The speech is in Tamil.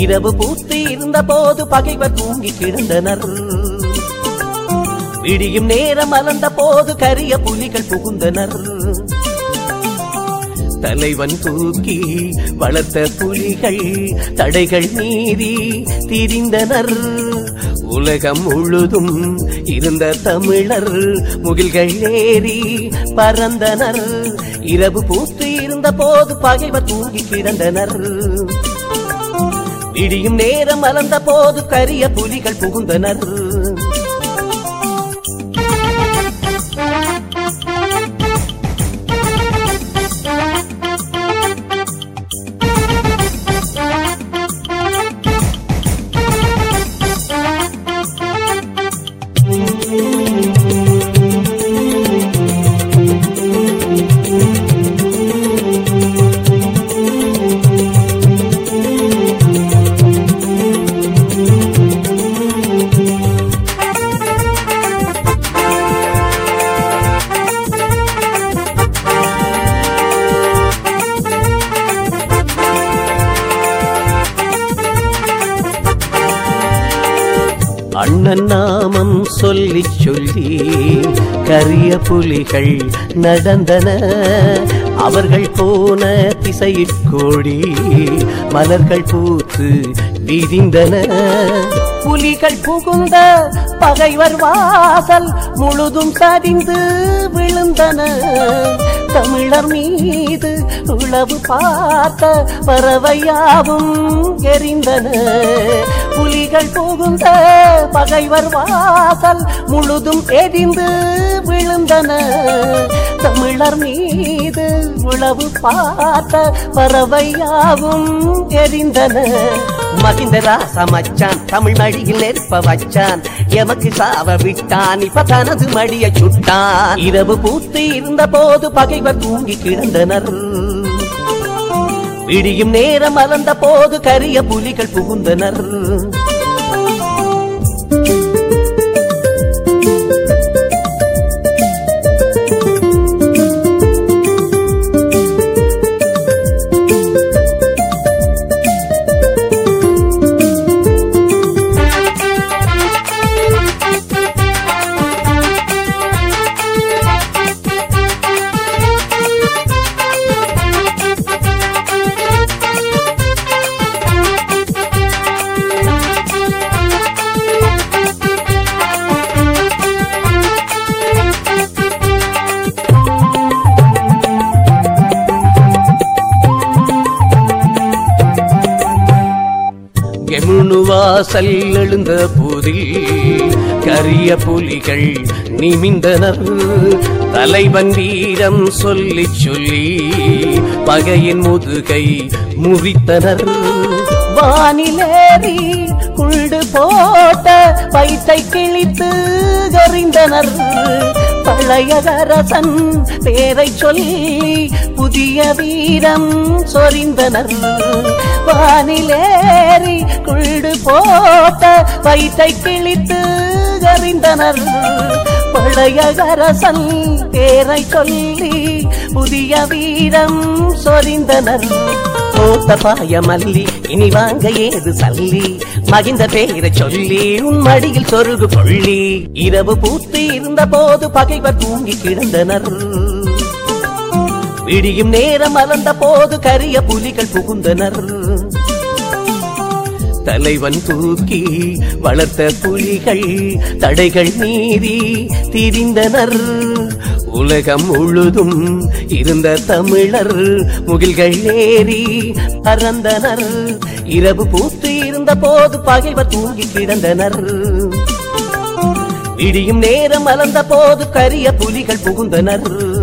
இரவு பூத்து இருந்த போது பகைவர் தூங்கி கிடந்தனர் விடியும் நேரம் மலர்ந்த போது கரிய புலிகள் புகுந்தனர் தலைவன் தூக்கி வளர்த்த புலிகள் தடைகள் மீறி திரிந்தனர் உலகம் முழுதும் இருந்த தமிழர் முகில்கள் ஏறி பறந்தனர் இரவு பூத்து இருந்த போது பகைவர் தூங்கி கிடந்தனர் விடியும் நேரம் மலர்ந்த போது கரிய புலிகள் புகுந்தனர் அண்ணன் நாமம் சொல்லி சொல்லி கரிய புலிகள் நடந்தன அவர்கள் போன திசையில் கோடி மலர்கள் பூத்து விரிந்தன புலிகள் புகுந்த பகைவர் வாசல் முழுதும் சரிந்து விழுந்தன தமிழர் மீது உளவு பார்த்த பறவையாவும் எரிந்தன புலிகள் புகுந்த பகைவர் வாசல் முழுதும் எரிந்து விழுந்தன தமிழர் மீது உளவு பார்த்த பறவையாவும் எரிந்தன மகிந்த ராசா மச்சான் தமிழ் மடியில் நெருப்ப வச்சான் எமக்கு சாவ விட்டான் இப்ப தனது மடியை சுட்டான் இரவு பூத்து இருந்த போது பகைவர் தூங்கி கிடந்தனர் விடியும் நேரம் மலர்ந்த போது கரிய புலிகள் புகுந்தனர் எமுனு வாசல் எழுந்த போதில் கரிய புலிகள் நிமிந்தனர் தலைவன் வீரம் சொல்லி சொல்லி பகையின் முதுகை முறித்தனர் வானிலேறி குண்டு போட்ட வயிற்றை கிழித்து கறிந்தனர் பழையகரசன் பேரை சொல்லி புதிய வீரம் சொரிந்தனர் வானிலேறி குள்டு போட்ட வயிற்றை கிழித்து கறிந்தனர் பழையகரசன் பேரை சொல்லி புதிய வீரம் சொரிந்தனர் தோத்த பாய மல்லி இனி வாங்க ஏது சல்லி மகிந்த பேரை சொல்லி உன் மடியில் சொருகு கொள்ளி இரவு பூத்து இருந்த போது பகைவர் தூங்கி கிடந்தனர் விடியும் நேரம் மலர்ந்த போது கரிய புலிகள் புகுந்தனர் தலைவன் தூக்கி வளர்த்த புலிகள் தடைகள் மீறி திரிந்தனர் உலகம் முழுதும் இருந்த தமிழர் முகில்கள் ஏறி பறந்தனர் இரவு பூத்து இருந்த போது பகைவர் தூங்கி கிடந்தனர் விடியும் நேரம் மலர்ந்த போது கரிய புலிகள் புகுந்தனர்